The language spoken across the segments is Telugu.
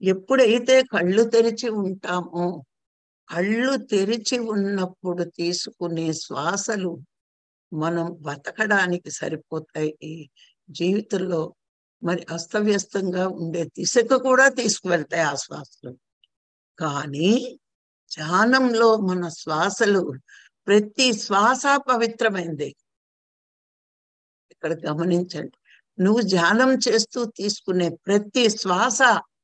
ఎప్పుడైతే కళ్ళు తెరిచి ఉంటామో కళ్ళు తెరిచి ఉన్నప్పుడు తీసుకునే శ్వాసలు మనం బతకడానికి సరిపోతాయి ఈ జీవితంలో మరి అస్తవ్యస్తంగా ఉండే దిశకు కూడా తీసుకువెళ్తాయి ఆ శ్వాసలు కానీ ధ్యానంలో మన శ్వాసలు ప్రతి శ్వాస పవిత్రమైంది ఇక్కడ గమనించండి నువ్వు ధ్యానం చేస్తూ తీసుకునే ప్రతి శ్వాస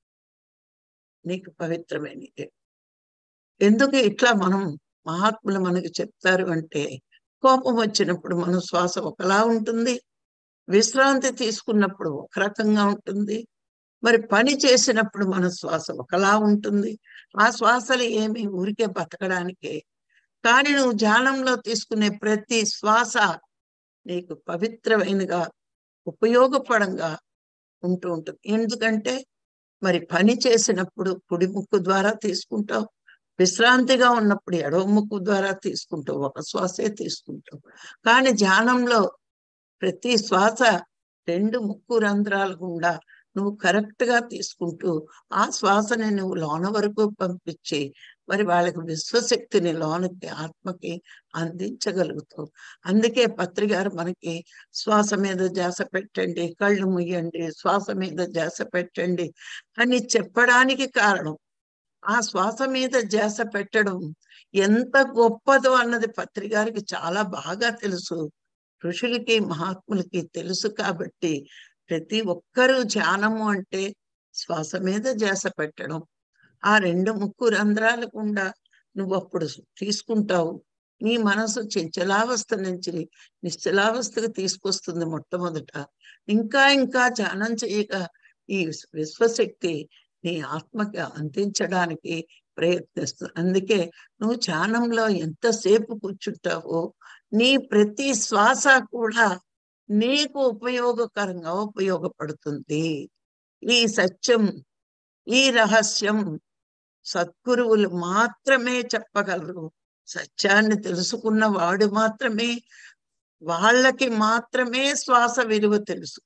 నీకు పవిత్రమైనది ఎందుకు ఇట్లా మనం మహాత్ములు మనకు చెప్తారు అంటే కోపం వచ్చినప్పుడు మన శ్వాస ఒకలా ఉంటుంది విశ్రాంతి తీసుకున్నప్పుడు ఒక రకంగా ఉంటుంది మరి పని చేసినప్పుడు మన శ్వాస ఒకలా ఉంటుంది ఆ శ్వాసలు ఏమి ఊరికే బతకడానికే కానీ నువ్వు ధ్యానంలో తీసుకునే ప్రతి శ్వాస నీకు పవిత్రమైనగా ఉపయోగపడంగా ఉంటూ ఉంటుంది ఎందుకంటే మరి పని చేసినప్పుడు కుడి ముక్కు ద్వారా తీసుకుంటావు విశ్రాంతిగా ఉన్నప్పుడు ఎడవ ముక్కు ద్వారా తీసుకుంటావు ఒక శ్వాసే తీసుకుంటావు కానీ ధ్యానంలో ప్రతి శ్వాస రెండు ముక్కు రంధ్రాల గుండా నువ్వు కరెక్ట్ గా తీసుకుంటూ ఆ శ్వాసని నువ్వు లోన వరకు పంపించి మరి వాళ్ళకి విశ్వశక్తిని లోనకి ఆత్మకి అందించగలుగుతావు అందుకే పత్రికారు మనకి శ్వాస మీద జాస పెట్టండి కళ్ళు ముయ్యండి శ్వాస మీద జాస పెట్టండి అని చెప్పడానికి కారణం ఆ శ్వాస మీద జాస పెట్టడం ఎంత గొప్పదో అన్నది పత్రికారికి చాలా బాగా తెలుసు ఋషులకి మహాత్ములకి తెలుసు కాబట్టి ప్రతి ఒక్కరూ ధ్యానము అంటే శ్వాస మీద జాస పెట్టడం ఆ రెండు ముక్కు రంధ్రాల గుండా నువ్వు అప్పుడు తీసుకుంటావు నీ మనసు చంచలావస్థ నుంచి నిశ్చలావస్థకు తీసుకొస్తుంది మొట్టమొదట ఇంకా ఇంకా ధ్యానం చేయగా ఈ విశ్వశక్తి నీ ఆత్మకి అందించడానికి ప్రయత్నిస్తుంది అందుకే నువ్వు ధ్యానంలో ఎంతసేపు కూర్చుంటావో నీ ప్రతి శ్వాస కూడా నీకు ఉపయోగకరంగా ఉపయోగపడుతుంది ఈ సత్యం ఈ రహస్యం సద్గురువులు మాత్రమే చెప్పగలరు సత్యాన్ని తెలుసుకున్న వాడు మాత్రమే వాళ్ళకి మాత్రమే శ్వాస విలువ తెలుసు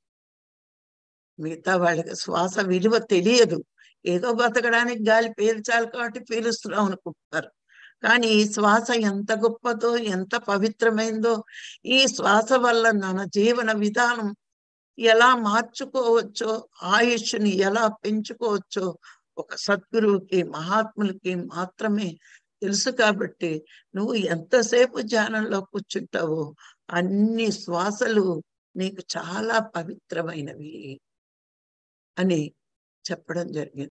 మిగతా వాళ్ళకి శ్వాస విలువ తెలియదు ఏదో బతకడానికి గాలి పీల్చాలి కాబట్టి పీలుస్తున్నాం అనుకుంటారు కానీ ఈ శ్వాస ఎంత గొప్పదో ఎంత పవిత్రమైందో ఈ శ్వాస వల్ల మన జీవన విధానం ఎలా మార్చుకోవచ్చో ఆయుష్ని ఎలా పెంచుకోవచ్చో ఒక సద్గురువుకి మహాత్ములకి మాత్రమే తెలుసు కాబట్టి నువ్వు ఎంతసేపు ధ్యానంలో కూర్చుంటావో అన్ని శ్వాసలు నీకు చాలా పవిత్రమైనవి అని చెప్పడం జరిగింది